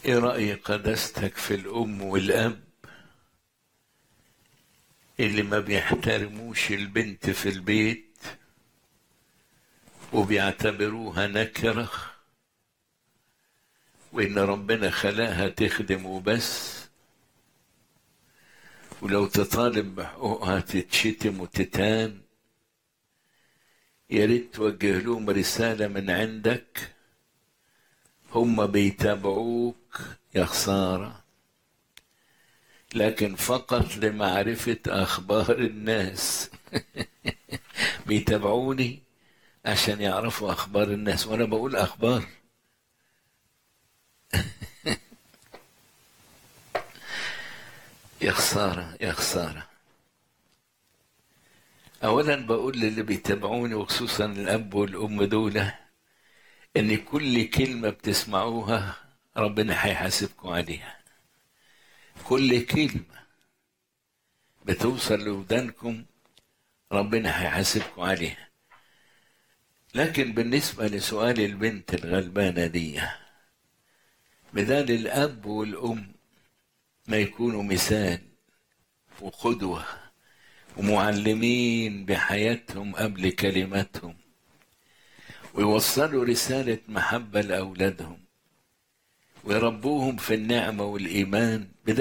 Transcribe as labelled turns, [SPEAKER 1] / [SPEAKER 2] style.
[SPEAKER 1] ايه رأي قداستك في الأم والأب اللي ما بيحترموش البنت في البيت وبيعتبروها نكرة وإن ربنا خلاها تخدم وبس ولو تطالب بحقوقها تتشتم وتتهان يا ريت توجه لهم رسالة من عندك هم بيتابعوك يا خسارة لكن فقط لمعرفة أخبار الناس بيتابعوني عشان يعرفوا أخبار الناس وأنا بقول أخبار يا خسارة يا خسارة أولا بقول للي بيتابعوني وخصوصا الأب والأم دول إن كل كلمة بتسمعوها ربنا هيحاسبكم عليها كل كلمة بتوصل لودانكم ربنا هيحاسبكم عليها لكن بالنسبة لسؤال البنت الغلبانة دي بدال الأب والأم ما يكونوا مثال وقدوة ومعلمين بحياتهم قبل كلماتهم ويوصلوا رسالة محبة لأولادهم ويربوهم في النعمة والإيمان